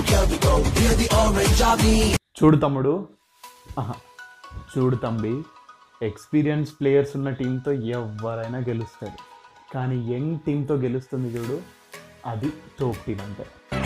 చూడు తమ్ముడు ఆహా, చూడు తంబి ఎక్స్పీరియన్స్ ప్లేయర్స్ ఉన్న టీంతో ఎవరైనా గెలుస్తారు కానీ యంగ్ టీంతో గెలుస్తుంది చూడు అది టోప్ టీం అంటే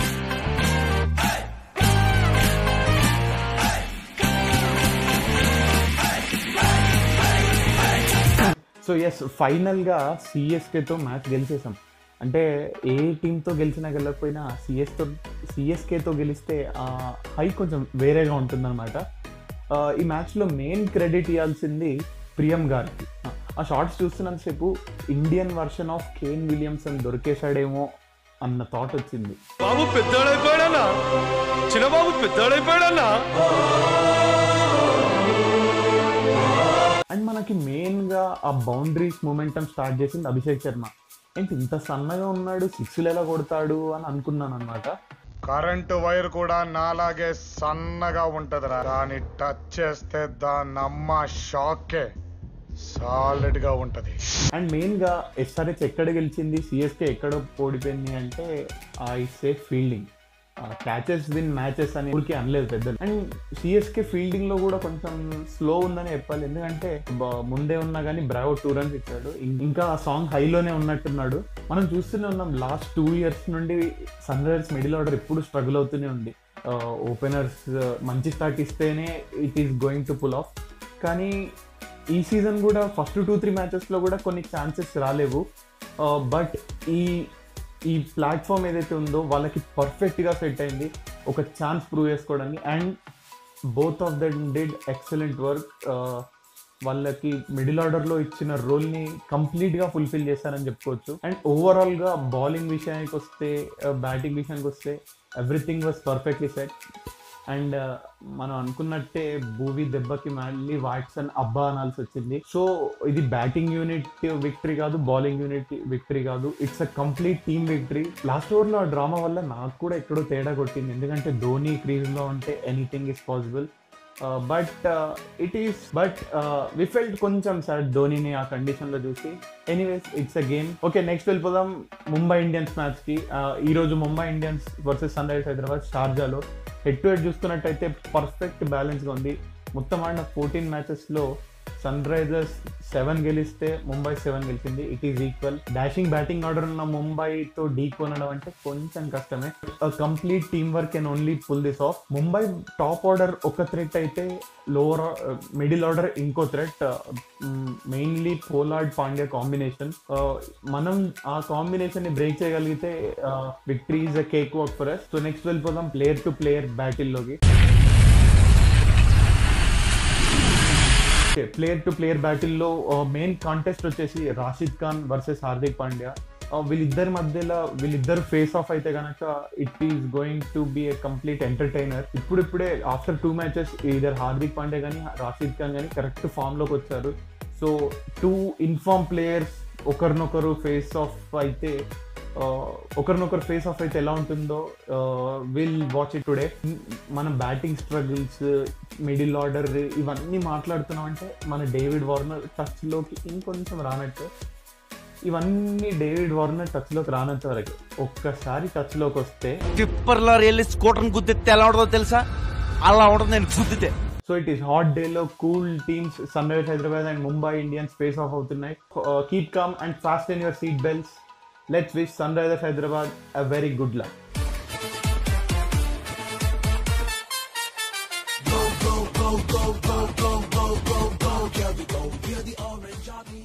సో ఎస్ ఫైనల్గా సిఎస్కేతో మ్యాచ్ గెలిచేసాం అంటే ఏ టీంతో గెలిచినా గెలకపోయినా సిఎస్తో సిఎస్కేతో గెలిస్తే ఆ హై కొంచెం వేరేగా ఉంటుందన్నమాట ఆ, ఈ మ్యాచ్లో మెయిన్ క్రెడిట్ ఇవ్వాల్సింది ప్రియం గారికి ఆ షార్ట్స్ చూస్తున్నంతసేపు Indian version of Kane Williamson దొరికేశాడేమో అన్న థాట్ వచ్చింది బాబు పెద్దోడైపోయాడన్నా చిన్నబాబు పెద్దోడైపోయాడన్నా అండ్ మనకి మెయిన్గా ఆ బౌండరీస్ మూమెంటం స్టార్ట్ చేసింది అభిషేక్ శర్మ ఏంటి ఇంత సన్నగా ఉన్నాడు సిక్స్లు ఎలా కొడతాడు అని అనుకున్నాను అనమాట కరెంటు వైర్ కూడా నాలాగే సన్నగా ఉంటదిరా దాన్ని టచ్ చేస్తే దాని అమ్మ షాకే సాలిడ్ గా ఉంటది అండ్ మెయిన్గా ఎస్ఆర్హెచ్ ఎక్కడ గెలిచింది సిఎస్కే ఎక్కడ ఓడిపోయింది అంటే I say fielding catches win matches అని ఊరికి అనలేదు పెద్దలు అండ్ సిఎస్కే ఫీల్డింగ్ లో కూడా కొంచెం స్లో ఉందని చెప్పాలి ఎందుకంటే బ- ముందే ఉన్నా కానీ బ్రావో టూ రన్స్ ఇచ్చాడు ఇం- ఇంకా ఆ సాంగ్ హైలోనే ఉన్నట్టున్నాడు మనం చూస్తూనే ఉన్నాం లాస్ట్ టూ ఇయర్స్ నుండి సన్ రైజర్స్ మిడిల్ ఆర్డర్ ఎప్పుడు స్ట్రగుల్ అవుతూనే ఉంది ఓపెనర్స్ మంచి స్టార్ట్ ఇస్తేనే it is going to pull off కానీ ఈ సీజన్ కూడా ఫస్ట్ టూ త్రీ మ్యాచెస్లో కూడా కొన్ని ఛాన్సెస్ రాలేవు బట్ ఈ ఈ ప్లాట్ఫామ్ ఏదైతే ఉందో వాళ్ళకి పర్ఫెక్ట్గా సెట్ అయింది ఒక ఛాన్స్ ప్రూవ్ చేసుకోవడానికి and both of them did excellent work వాళ్ళకి మిడిల్ ఆర్డర్లో ఇచ్చిన రోల్ని కంప్లీట్గా ఫుల్ఫిల్ చేశారని చెప్పుకోవచ్చు అండ్ ఓవరాల్గా బౌలింగ్ విషయానికి వస్తే బ్యాటింగ్ విషయానికి వస్తే everything was perfectly set and మనం అనుకున్నట్టే భూవి దెబ్బకి మళ్ళీ వాట్సన్ అబ్బా అనాల్సి వచ్చింది సో ఇది బ్యాటింగ్ యూనిట్ విక్టరీ కాదు బౌలింగ్ యూనిట్ విక్టరీ కాదు it's a complete team victory last ఓవర్లో ఆ డ్రామా వల్ల నాకు కూడా ఎక్కడో తేడా కొట్టింది ఎందుకంటే ధోని క్రీజ్లో ఉంటే anything is possible but it is but we felt కొంచెం సార్ ధోనిని ఆ కండిషన్లో చూసి anyways it's a game okay next వెళ్ళిపోదాం ముంబై ఇండియన్స్ మ్యాచ్కి ఈ రోజు Mumbai Indians versus Sunrisers Hyderabad షార్జాలో హెడ్ టు హెడ్ చూసుకున్నట్టయితే పర్ఫెక్ట్ బ్యాలెన్స్గా ఉంది మొత్తం ఆడిన ఫోర్టీన్ మ్యాచెస్లో సన్ రైజర్స్ సెవెన్ గెలిస్తే ముంబై సెవెన్ గెలిచింది it is equal dashing batting order ఉన్న ముంబైతో డీ కొనడం అంటే కొంచెం కష్టమే complete team work can only pull this off Mumbai top order ఒక థ్రెట్ అయితే లోవర్ మిడిల్ ఆర్డర్ ఇంకో threat mainly Pollard Pandya combination మనం ఆ కాంబినేషన్ ని బ్రేక్ చేయగలిగితే victory is a cake work for us so next వెళ్ళిపోదాం ప్లేయర్ టు ప్లేయర్ బ్యాటిల్లోకి player to player బ్యాటిల్లో మెయిన్ కాంటెస్ట్ వచ్చేసి రాషిద్ ఖాన్ వర్సెస్ హార్దిక్ పాండ్యా Uh, వీళ్ళిద్దరి మధ్యలో వీళ్ళిద్దరు ఫేస్ ఆఫ్ అయితే కనుక it is going to be a complete entertainer ఇప్పుడిప్పుడే after two matches either Hardik Pandya కానీ రాషిద్ ఖాన్ కానీ కరెక్ట్ ఫామ్లోకి వచ్చారు సో టూ ఇన్ఫార్మ్ ప్లేయర్స్ ఒకరినొకరు ఫేస్ ఆఫ్ అయితే uh, ఒకరినొకరు ఫేస్ ఆఫ్ అయితే ఎలా ఉంటుందో విల్ వాచ్ ఇట్ టుడే మన బ్యాటింగ్ స్ట్రగుల్స్ మిడిల్ ఆర్డర్ ఇవన్నీ మాట్లాడుతున్నాం అంటే మన డేవిడ్ వార్నర్ టచ్లోకి ఇంకొంచెం రానట్టు ఇవన్నీ డేవిడ్ వార్నర్ టచ్లోకి రానంత వరకు ఒక్కసారి టచ్లోకి వస్తే టిప్పర్లో వెళ్ళి స్కూటర్ గుద్దితే ఎలా ఉంటుందో తెలుసా అలా ఉంటుంది నేను గుద్దితే సో ఇట్ ఈస్ హాట్ డేలో cool teams Sunrisers Hyderabad and Mumbai Indians face off అవుతున్నాయి keep calm and fasten your seat belts let's wish Sunrisers Hyderabad a very good luck go, go, go, go, go, go, go, go, go, go, go, go. We are the orange army.